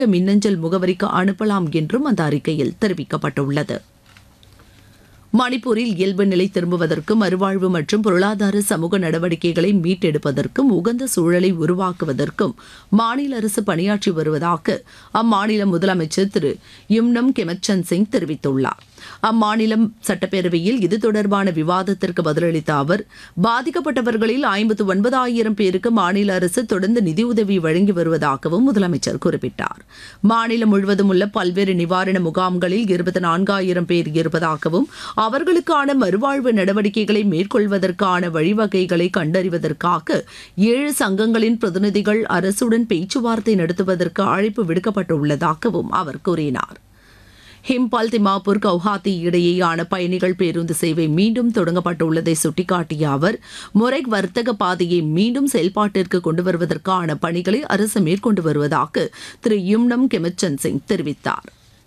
மின்னஞ்சல் முகவரிக்கு அனுப்பலாம் என்றும் அந்த அறிக்கையில் தெரிவிக்கப்பட்டுள்ளது மணிப்பூரில் இயல்பு நிலை திரும்புவதற்கும் மறுவாழ்வு மற்றும் பொருளாதார சமூக நடவடிக்கைகளை மீட்டெடுப்பதற்கும் உகந்த சூழலை உருவாக்குவதற்கும் மாநில அரசு பணியாற்றி வருவதாக அம்மாநில முதலமைச்சர் திரு யும்னம் கெமச்சந்த் சிங் தெரிவித்துள்ளார் அம்மாநிலம் சட்டப்பேரவையில் இது தொடர்பான விவாதத்திற்கு பதிலளித்த அவர் பாதிக்கப்பட்டவர்களில் ஐம்பத்து ஒன்பதாயிரம் பேருக்கு மாநில அரசு தொடர்ந்து நிதியுதவி வழங்கி வருவதாகவும் முதலமைச்சர் குறிப்பிட்டார் மாநிலம் முழுவதும் உள்ள பல்வேறு நிவாரண முகாம்களில் இருபத்தி நான்காயிரம் பேர் இருப்பதாகவும் அவர்களுக்கான மறுவாழ்வு நடவடிக்கைகளை மேற்கொள்வதற்கான வழிவகைகளை கண்டறிவதற்காக ஏழு சங்கங்களின் பிரதிநிதிகள் அரசுடன் பேச்சுவார்த்தை நடத்துவதற்கு அழைப்பு விடுக்கப்பட்டுள்ளதாகவும் அவர் கூறினார் ஹிம்பால் திமாப்பூர் கவுஹாத்தி இடையேயான பயணிகள் பேருந்து சேவை மீண்டும் தொடங்கப்பட்டுள்ளதை சுட்டிக்காட்டிய அவர் முறை வர்த்தக பாதையை மீண்டும் செயல்பாட்டிற்கு கொண்டு வருவதற்கான பணிகளை அரசு மேற்கொண்டு வருவதாக திரு யும்னம் கெமச்சந்த் சிங் தெரிவித்தார்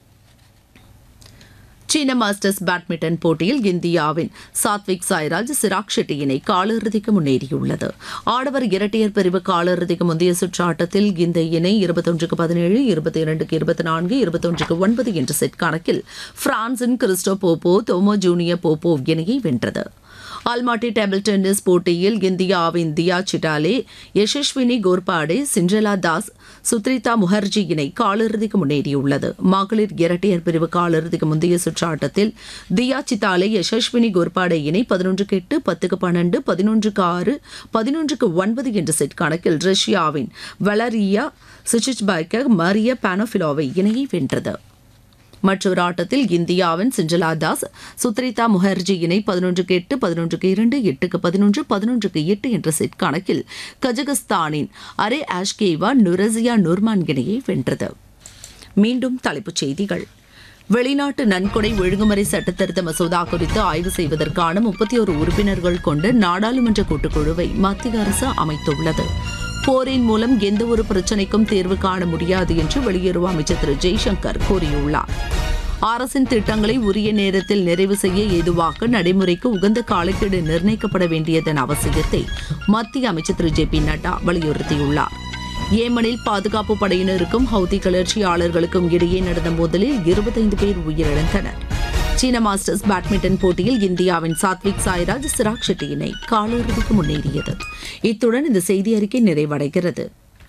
சீன மாஸ்டர்ஸ் பேட்மிண்டன் போட்டியில் இந்தியாவின் சாத்விக் சாய்ராஜ் சிராக் ஷெட்டி இணை காலிறுதிக்கு முன்னேறியுள்ளது ஆடவர் இரட்டையர் பிரிவு காலிறுதிக்கு முந்தைய சுற்று ஆட்டத்தில் இந்த இணை இருபத்தொன்றுக்கு பதினேழு இருபத்தி இரண்டுக்கு இருபத்தி நான்கு இருபத்தொன்றுக்கு ஒன்பது என்ற செட் கணக்கில் பிரான்சின் கிறிஸ்டோ போப்போ தோமோ ஜூனியர் போப்போ இணையை வென்றது அல்மாட்டி டேபிள் டென்னிஸ் போட்டியில் இந்தியாவின் தியா சிட்டாலே யசஸ்வினி கோர்பாடே சிண்ட்ரலா தாஸ் சுத்ரிதா முகர்ஜி இணை காலிறுதிக்கு முன்னேறியுள்ளது மகளிர் இரட்டையர் பிரிவு காலிறுதிக்கு முந்தைய சுற்று ஆட்டத்தில் தியா சித்தாலே யசஸ்வினி கோர்பாடே இணை பதினொன்றுக்கு எட்டு பத்துக்கு பன்னெண்டு பதினொன்றுக்கு ஆறு பதினொன்றுக்கு ஒன்பது என்ற செட் கணக்கில் ரஷ்யாவின் வலரியா சுச்சிச்பைக்க மரிய பானோஃபிலோவை இணையை வென்றது மற்றொரு ஆட்டத்தில் இந்தியாவின் சிஞ்சலா தாஸ் சுத்ரிதா முகர்ஜி இணை பதினொன்றுக்கு எட்டு பதினொன்றுக்கு இரண்டு எட்டுக்கு பதினொன்று பதினொன்றுக்கு எட்டு என்ற செட் கணக்கில் கஜகஸ்தானின் அரே ஆஷ்கேவா நுரசியா நுர்மான் இணையை வென்றது மீண்டும் தலைப்புச் செய்திகள் வெளிநாட்டு நன்கொடை ஒழுங்குமுறை சட்டத்திருத்த மசோதா குறித்து ஆய்வு செய்வதற்கான முப்பத்தி ஒரு உறுப்பினர்கள் கொண்ட நாடாளுமன்ற கூட்டுக்குழுவை மத்திய அரசு அமைத்துள்ளது போரின் மூலம் எந்த ஒரு பிரச்சினைக்கும் தீர்வு காண முடியாது என்று வெளியுறவு அமைச்சர் திரு ஜெய்சங்கர் கூறியுள்ளார் அரசின் திட்டங்களை உரிய நேரத்தில் நிறைவு செய்ய ஏதுவாக நடைமுறைக்கு உகந்த காலக்கெடு நிர்ணயிக்கப்பட வேண்டியதன் அவசியத்தை மத்திய அமைச்சர் திரு ஜே பி நட்டா வலியுறுத்தியுள்ளார் ஏமனில் பாதுகாப்பு படையினருக்கும் ஹவுதி கிளர்ச்சியாளர்களுக்கும் இடையே நடந்த மோதலில் இருபத்தைந்து பேர் உயிரிழந்தனர் சீன மாஸ்டர்ஸ் பேட்மிண்டன் போட்டியில் இந்தியாவின் சாத்விக் சாய்ராஜ் சிராக் ஷெட்டி இணை காலிறுதிக்கு முன்னேறியது இத்துடன் இந்த செய்தி அறிக்கை நிறைவடைகிறது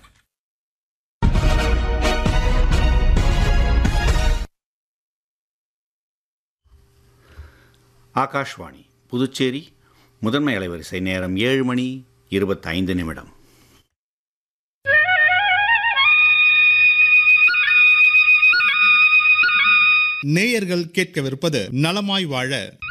ஆகாஷ்வாணி புதுச்சேரி முதன்மை அலைவரிசை நேரம் ஏழு மணி இருபத்தைந்து நிமிடம் நேயர்கள் கேட்கவிருப்பது நலமாய் வாழ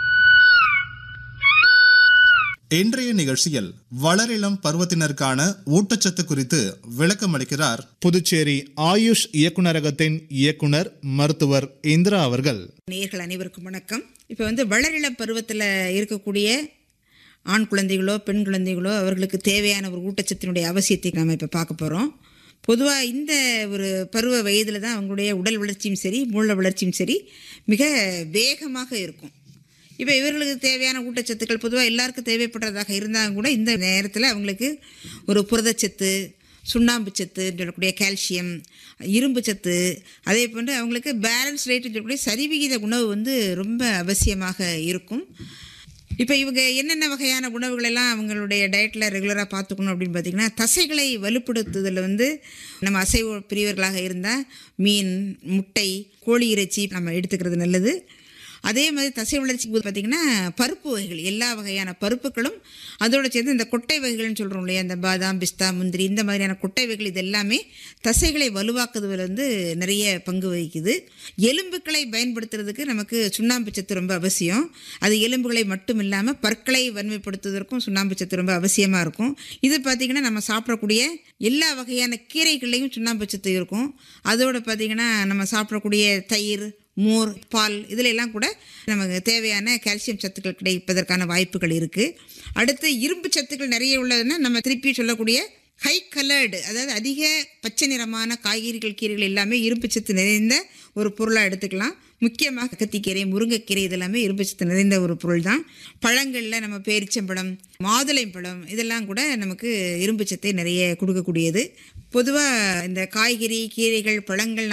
இன்றைய நிகழ்ச்சியில் வளரிளம் பருவத்தினருக்கான ஊட்டச்சத்து குறித்து விளக்கம் அளிக்கிறார் புதுச்சேரி ஆயுஷ் இயக்குனரகத்தின் இயக்குனர் மருத்துவர் இந்திரா அவர்கள் நேயர்கள் அனைவருக்கும் வணக்கம் இப்போ வந்து வளரிள பருவத்தில் இருக்கக்கூடிய ஆண் குழந்தைகளோ பெண் குழந்தைகளோ அவர்களுக்கு தேவையான ஒரு ஊட்டச்சத்தினுடைய அவசியத்தை நாம் இப்போ பார்க்க போகிறோம் பொதுவாக இந்த ஒரு பருவ வயதில் தான் அவங்களுடைய உடல் வளர்ச்சியும் சரி மூல வளர்ச்சியும் சரி மிக வேகமாக இருக்கும் இப்போ இவர்களுக்கு தேவையான ஊட்டச்சத்துக்கள் பொதுவாக எல்லாருக்கும் தேவைப்படுறதாக இருந்தாலும் கூட இந்த நேரத்தில் அவங்களுக்கு ஒரு புரதச்சத்து சுண்ணாம்பு சத்துன்னு சொல்லக்கூடிய கால்சியம் இரும்பு சத்து அதே போன்று அவங்களுக்கு பேலன்ஸ் ரேட்டுன்னு சொல்லக்கூடிய சரிவிகித உணவு வந்து ரொம்ப அவசியமாக இருக்கும் இப்போ இவங்க என்னென்ன வகையான உணவுகள் எல்லாம் அவங்களுடைய டயட்டில் ரெகுலராக பார்த்துக்கணும் அப்படின்னு பார்த்தீங்கன்னா தசைகளை வலுப்படுத்துதல் வந்து நம்ம அசைவ பிரியவர்களாக இருந்தால் மீன் முட்டை கோழி இறைச்சி நம்ம எடுத்துக்கிறது நல்லது அதே மாதிரி தசை வளர்ச்சிக்கு போது பார்த்திங்கன்னா பருப்பு வகைகள் எல்லா வகையான பருப்புகளும் அதோடு சேர்ந்து இந்த கொட்டை வகைகள்னு சொல்கிறோம் இல்லையா இந்த பாதாம் பிஸ்தா முந்திரி இந்த மாதிரியான கொட்டை வகைகள் இது எல்லாமே தசைகளை வலுவாக்குவதில் வந்து நிறைய பங்கு வகிக்குது எலும்புகளை பயன்படுத்துறதுக்கு நமக்கு சுண்ணாம்பு சத்து ரொம்ப அவசியம் அது எலும்புகளை மட்டும் இல்லாமல் பற்களை வன்மைப்படுத்துவதற்கும் சுண்ணாம்பு சத்து ரொம்ப அவசியமாக இருக்கும் இது பார்த்திங்கன்னா நம்ம சாப்பிடக்கூடிய எல்லா வகையான கீரைகள்லையும் சுண்ணாம்பு சத்து இருக்கும் அதோடு பார்த்திங்கன்னா நம்ம சாப்பிடக்கூடிய தயிர் மோர் பால் இதில் எல்லாம் கூட நமக்கு தேவையான கால்சியம் சத்துக்கள் கிடைப்பதற்கான வாய்ப்புகள் இருக்குது அடுத்து இரும்பு சத்துக்கள் நிறைய உள்ளதுன்னா நம்ம திருப்பி சொல்லக்கூடிய ஹை கலர்டு அதாவது அதிக பச்சை நிறமான காய்கறிகள் கீரைகள் எல்லாமே இரும்பு சத்து நிறைந்த ஒரு பொருளாக எடுத்துக்கலாம் முக்கியமாக கத்திக்கீரை முருங்கைக்கீரை இதெல்லாமே இரும்பு சத்து நிறைந்த ஒரு பொருள் தான் பழங்களில் நம்ம பேரிச்சம்பழம் மாதுளை பழம் இதெல்லாம் கூட நமக்கு இரும்பு சத்தை நிறைய கொடுக்கக்கூடியது பொதுவாக இந்த காய்கறி கீரைகள் பழங்கள்